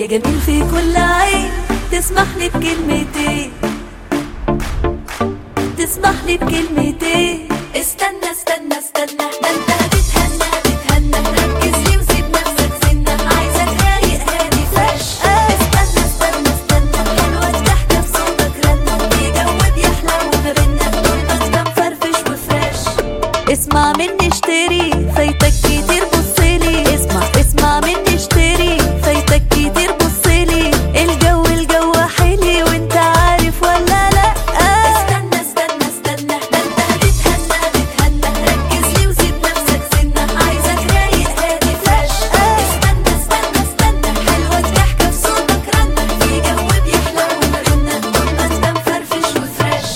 يا جميل في كل عين تسمح لي بكلمتين تسمح لي بكلمتين استنى استنى استنى ده انت هتتهنى هتتهنى ركز لي وسيب نفسك سنة عايزك رايق هادي فريش استنى استنى استنى حلوة الضحكة في صوتك رنة في جو بيحلى وما بينا طول ما انت مفرفش وفريش اسمع مني اشتري فايتك كتير بصلي اسمع اسمع مني اشتري فايتك كتير بصلي الجو الجو حلي وانت عارف ولا لا استنى استنى استنى ده انت هتتهنى هتتهنى ركز لي وسيب نفسك سنة عايزك رايق هادي فريش استنى استنى استنى حلوة الضحكة في صوتك رنة في جو بيحلى وما بينا طول ما انت مفرفش وفريش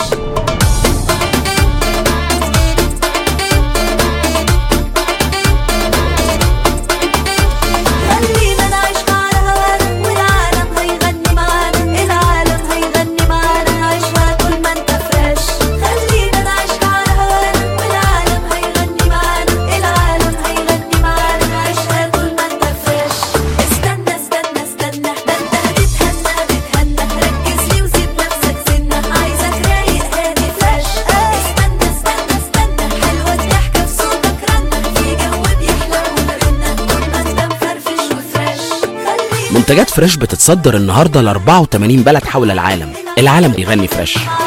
خلينا نعيش مع هوانا والعالم هيغني معانا العالم هيغني معانا عيشها طول ما انت فريش خلينا نعيش مع هوانا والعالم هيغني معانا العالم هيغني معانا عيشها طول ما انت فريش استنى استنى استنى ده انت هتتهنى هتتهنى ركز لي وسيب نفسك سنة عايزك رايق هادي فريش استنى استنى استنى حلوة الضحكة في صوتك رنة في جو بيحلى وما بينا طول ما انت مفرفش وفريش خلينا منتجات فريش بتتصدر النهارده ل 84 بلد حول العالم العالم بيغني فريش